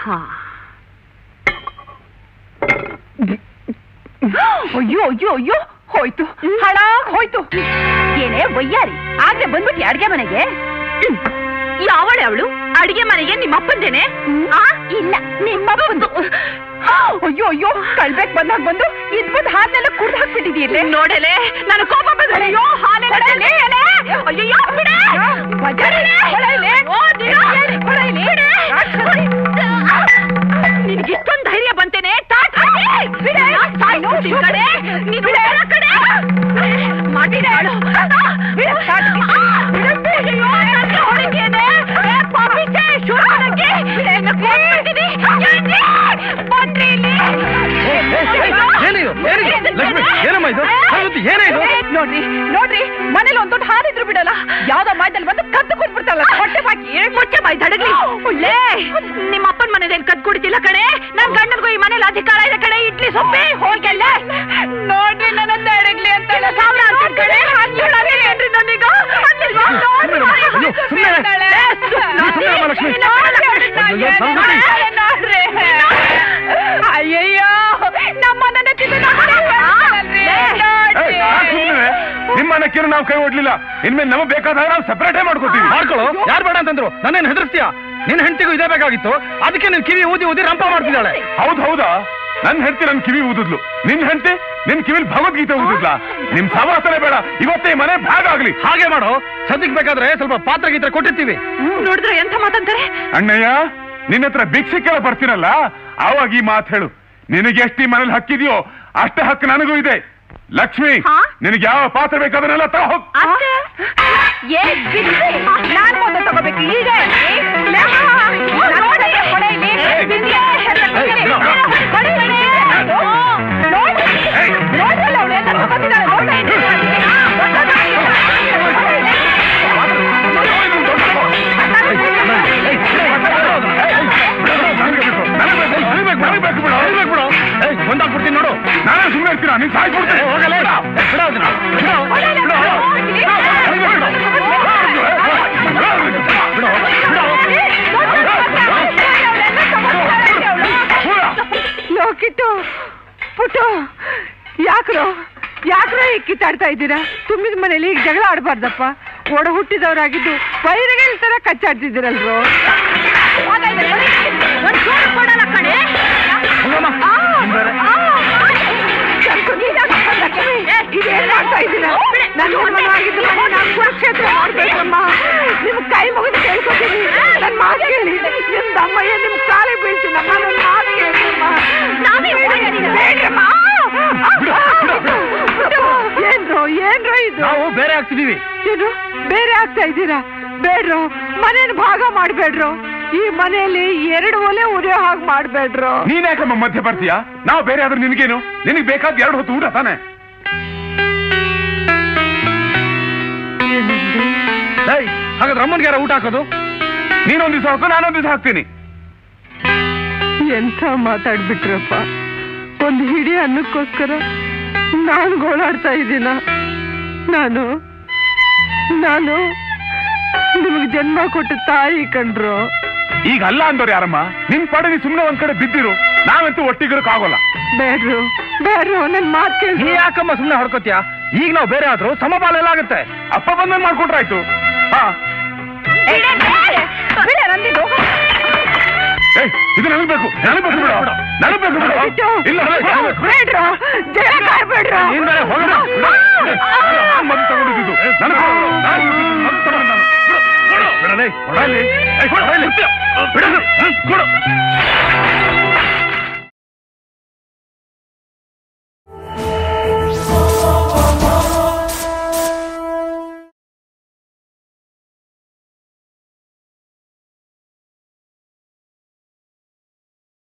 ಹಾ ಅಯ್ಯೋ ಅಯ್ಯೋ ಅಯ್ಯೋ ಹೋಯ್ತು ಹಾಳಾಗ್ ಹೋಯ್ತು ಏನೇ ವಯ್ಯಾರಿ ಆಗ್ಲೇ ಬಂದ್ಬಿಟ್ಟು ಅಡ್ಗೆ ಮನೆಗೆ ಯಾವಳೆ ಅವಳು ಅಡಿಗೆ ಮನೆಗೆ ನಿಮ್ಮಪ್ಪಂದೇನೆ ಆ ಇಲ್ಲ ನಿಮ್ಮಪ್ಪಂದು ಅಯ್ಯೋ ಅಯ್ಯೋ ಕಳ್ಬೇಕ್ ಬಂದಾಗ ಬಂದು ಇದ್ ಬಂದು ಹಾಲ್ನೆಲ್ಲ ಕುಡ್ದು ಹಾಕ್ಬಿಟ್ಟಿದೀಯಲ್ಲೇ ನೋಡಲೆ ನಾನು ಕೋಪ ಬಂದ್ರೆ ಅಯ್ಯೋ ಹಾಲೆಲ್ಲ ಅಯ್ಯೋ ಬಿಡೆ ನಿನ್ಗೆ ಇಷ್ಟೊಂದು ಧೈರ್ಯ ಬಂತೇನೆ ಟಾಟ ಕಡೆ ನೀನು ಬೇರೆ ಕಡೆ ಮಾಡಿದೆ ಅವಳು ಏನಿದು ಏನಿದು ಲಕ್ಷ್ಮಿ ಏನಮ್ಮ ಇದು ಸರಸ್ವತಿ, ಏನೇ ಇದು ನೋಡ್ರಿ ನೋಡ್ರಿ ಮನೇಲಿ ಒಂದ್ ದೊಡ್ಡ ಹಾಲಿದ್ರು ಬಿಡಲ್ಲ ಯಾವ್ದೋ ಮಾಯ್ದಲ್ಲಿ ಬಂದು ಕದ್ದು ಕೂತ್ಬಿಡ್ತಾಳ ಹೊಟ್ಟೆ ಬಾಕಿ ಮುಚ್ಚೆ ಬಾಯ್ ದಡಗ್ಲಿ ಒಳ್ಳೆ ನಿಮ್ಮ ಅಪ್ಪನ ಮನೇಲಿ ಕದ್ ಕುಡಿತಿಲ್ಲ ಕಣೆ ನನ್ ಗಂಡನ್ಗೂ ಈ ಮನೇಲಿ ಅಧಿಕಾರ ಇದೆ ಕಣೆ ಇಡ್ಲಿ ಸೊಪ್ಪೆ ಹೋಗಲ್ಲ ನೋಡ್ರಿ ನನ್ನ ದಡಗ್ಲಿ ಅಂತ ಸಾವಿರ ಅಂತಾರ್ ಕಣೆ ಏನ್ರಿ ನನಗ ಅಂದಿಲ್ವಾ? ನೋಡ್ರಿ, ಅಯ್ಯೋ, ಸುಮ್ನೆ. ನೀವು ಸುಮ್ನೆ ಅಮ್ಮ ಲಕ್ಷ್ಮಿ. ಅಯ್ಯೋ, ಸರಸ್ವತಿ. ನೋಡ್ರಿ ಅಯ್ಯಯ್ಯೋ ನಮ್ಮನ್ನ ನಿಮ್ಮನ್ನ ಕಿರು ನಾವು ಕೈ ಒಡ್ಲಿಲ್ಲ ಇನ್ಮೇಲೆ ನಮಗೆ ಬೇಕಾದಾಗ ನಾವು ಸೆಪರೇಟೇ ಮಾಡ್ಕೊತೀವಿ ಮಾಡ್ಕೊಳ್ಳೋ ಯಾರು ಬೇಡ ಅಂತಂದ್ರು ನನ್ನೇನ್ ಹೆದರ್ಸ್ತೀಯ ನಿನ್ ಹೆಂಡತಿಗೂ ಇದೇ ಬೇಕಾಗಿತ್ತು ಅದಕ್ಕೆ ನೀನ್ ಕಿವಿ ಊದಿ ಊದಿ ರಂಪ ಮಾಡ್ತಿದ್ದಾಳೆ ಹೌದ್ ಹೌದಾ ನನ್ ಹೆಂಡತಿ ನನ್ ಕಿವಿ ಊದಿದ್ಲು ನಿನ್ ಹೆಂಡತಿ ನಿನ್ ಕಿವಿಲ್ ಭಗವದ್ಗೀತೆ ಊದಿದ್ಲಾ ನಿಮ್ ಸವಾಸನೆ ಬೇಡ ಇವತ್ತೇ ಈ ಮನೆ ಭಾಗ ಆಗ್ಲಿ ಹಾಗೆ ಮಾಡೋ ಸದ್ಯಕ್ ಬೇಕಾದ್ರೆ ಸ್ವಲ್ಪ ಪಾತ್ರ ಗೀತ್ರ ಕೊಟ್ಟಿರ್ತೀವಿ ನೋಡಿದ್ರೆ ಎಂತ ಮಾತಂತಾರೆ ಅಣ್ಣಯ್ಯ ನಿನ್ನ ಹತ್ರ ಭಿಕ್ಷಕ್ಕೆಲ್ಲ ಬರ್ತೀನಲ್ಲ ಆವಾಗ ಈ ಮಾತು ಹೇಳು ನಿನಗೆ ಎಷ್ಟು ಈ ಮನೇಲಿ ಹಕ್ಕಿದೆಯೋ ಅಷ್ಟೇ ಹಕ್ಕು ನನಗೂ ಇದೆ ಲಕ್ಷ್ಮಿ ಹಾ? ನಿನಗೆ ಯಾವ ಪಾತ್ರ ಬೇಕಾದನ್ನೆಲ್ಲ ತಗೋ ಹೋಗ್ ಅತ್ತೆ ಏ ಬಿಡ್ರಿ ನಾನು ಮೊದಲು ತಗೋಬೇಕು ಈಗ ಒಂದಾಗ್ಬಿಡ್ತೀನಿ ನೋಡು ನಾನೇ ಸುಮ್ಮನೆ ಇರ್ತೀನ ನೀನ್ ಸಾಯ್ಕೊಡ್ತೀನಿ ಹೋಗಲ್ಲ ಬಿಡ ಅದನ್ನ. ಬಿಡು. ಲೋಕಿಟ್ಟು ಪುಟ್ಟು ಯಾಕ್ರೋ ಯಾಕ್ರೋ ಈಗ ಕಿತ್ತಾಡ್ತಾ ಇದ್ದೀರಾ ತುಂಬಿದ ಮನೇಲಿ ಈಗ ಜಗಳ ಆಡಬಾರ್ದಪ್ಪ ಒಡ ಹುಟ್ಟಿದವರಾಗಿದ್ದು ಬೈರಗಳ ತರ ಕಚ್ಚಾಡ್ತಿದ್ದೀರಲ್ರು ಹೋಗಮ್ಮ. ನೀನ್ ಬೇರೆ. ಇದೇನ್ ಮಾಡ್ತಾ ಇದ್ದೀರಾ ನನ್ನ ಮನವಾಗಿದ್ದು ಮನೆ ನಾನು ಕುರುಕ್ಷೇತ್ರ ಮಾಡ್ಬೇಕಮ್ಮ ನಿಮ್ ಕೈ ಮುಗಿದು ಕೇಳ್ಕೊತೀನಿ ನನ್ ಮಾತು ಕೇಳಿ ನಿಮ್ ತಮ್ಮಯ್ಯ ನಿಮ್ ಕಾಲೇ ಬೀಳ್ತೀನಮ್ಮ ನನ್ ಮಾತು ಕೇಳಿಮ್ಮ ಬೇಡ್ರಮ್ಮ ಏನ್ರೋ ಏನ್ರೋ ಇದು ನಾವು ಬೇರೆ ಆಗ್ತಿದೀವಿ ಏನು ಬೇರೆ ಆಗ್ತಾ ಇದ್ದೀರಾ ಬೇಡ್ರೋ ಮನೇನ ಭಾಗ ಮಾಡ್ಬೇಡ್ರೋ ಈ ಮನೆಯಲ್ಲಿ ಎರಡು ಒಲೆ ಉರಿಯೋ ಹಾಗೆ ಮಾಡ್ಬೇಡ್ರೋ ನೀನ್ ಯಾಕಮ್ಮ ಮಧ್ಯ ಬರ್ತೀಯಾ ನಾವು ಬೇರೆ ಆದ್ರೆ ನಿನ್ಗೇನು ನಿನಗ್ ಬೇಕಾದ ಎರಡು ಹೊತ್ತು ಊಟ ತಾನೆ ಏಯ್, ಹಾಗಾದ್ರೆ ಅಮ್ಮನ್ಗೆ ಯಾರ ಊಟ ಹಾಕೋದು ನೀನೊಂದ್ ದಿವಸ ಹಾಕು ನಾನೊಂದ್ ದಿವಸ ಹಾಕ್ತೀನಿ ಎಂಥ ಮಾತಾಡ್ಬಿಟ್ರಪ್ಪ ಒಂದು ಹಿಡಿ ಅನ್ನಕ್ಕೋಸ್ಕರ ನಾನು ಗೋಳಾಡ್ತಾ ಇದ್ದೀನ ನಾನು ನಾನು ನಿಮಗೆ ಜನ್ಮ ಕೊಟ್ಟ ತಾಯಿ ಕಂಡ್ರು ಈಗ ಅಲ್ಲ ಅಂದವ್ರು ಯಾರಮ್ಮ ನಿನ್ ಪಾಡ ನೀ ಸುಮ್ನೆ ಒಂದ್ ಕಡೆ ಬಿದ್ದಿರು ನಾವಂತೂ ಒಟ್ಟಿಗಿರಕ್ ಆಗೋಲ್ಲ ಬೇಡ್ರು ಬೇಡ್ರು ನನ್ ಮಾತು ನೀ ಕೇಳಿ ಯಾಕಮ್ಮ ಸುಮ್ನೆ ಹೊಡ್ಕೋತೀಯ ಈಗ ನಾವು ಬೇರೆ ಆದ್ರೂ ಸಮಪಾಲ ಎಲ್ಲ ಆಗುತ್ತೆ ಅಪ್ಪ ಬಂದ್ ಮಾಡ್ಕೊಟ್ರಾಯ್ತು ಹಾ ಏಯ್ ಇದು ನನಗ್ ಬೇಕು ನನಗ್ ಬೇಕು ಬಿಡು ನನಗ್ ಬೇಕು ಬಿಡು ಇಲ್ಲ ನನಗ್ ಬೇಕು. ಬೇಡ್ರು ಜಗಳ ಕಾಡ್ಬೇಡ್ರು ನೀನ್ ಬೇರೆ ಹೋಗಲ್ಲ ನಾನ್ ಮದ್ದು ತಗೊಂಡಿದ್ದು ನನಗ್ ಕೊಡು. ನಾನ್ ಮದ್ದು ತಗೊಂಡು ನಾನು. ಬಿಡು, ಬಿಡು. ಬಿಡಲೇ, ಕೊಡಲಿ. ಏಯ್, ಕೊಡು, ಬಿಡು. ಬಿಡು. ಹ್ಮ್, ಕೊಡು